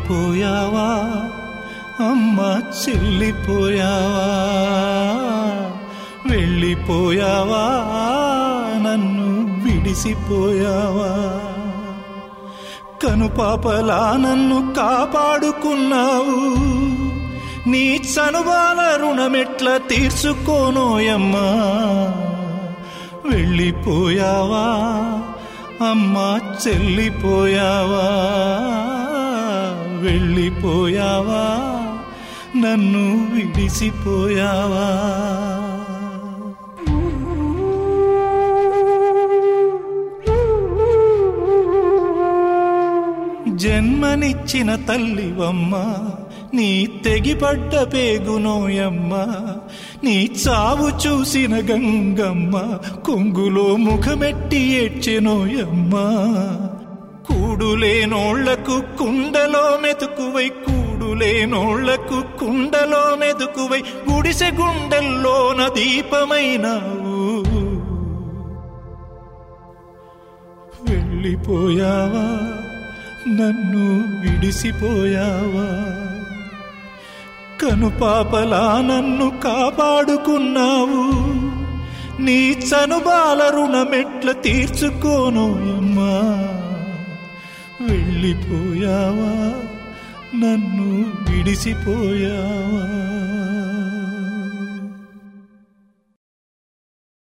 వెళ్ళిపోయావా అమ్మ చెల్లిపోయావా వెళ్ళిపోయావా నన్ను విడిసిపోయావా కనుపాపలా నన్ను కాపాడుకున్నావు నీ చనువాల రుణమెట్ల తీర్చుకోనోయమ్మా వెళ్ళిపోయావా అమ్మా చెల్లిపోయావా వెళ్ళిపోయావా నన్ను విడిసిపోయావా జన్మనిచ్చిన తల్లివమ్మ నీ తెగిపడ్డ పేగునోయమ్మ నీ చావు చూసిన గంగమ్మ కొంగులో ముఖమెట్టి ఏడ్చెనోయమ్మ కూడులేనోళ్లకు కుండలో మెతుకువై కూడులేనోళ్లకు కుండలో మెతుకువై గుడిసె గుండెల్లోన దీపమైనావు వెళ్ళిపోయావా నన్ను విడిసిపోయావా కనుపాపలా నన్ను కాపాడుకున్నావు నీ చనుబాల రుణమెట్ల తీర్చుకోను అమ్మా వెళ్ళిపోయావా నన్ను విడిసిపోయావా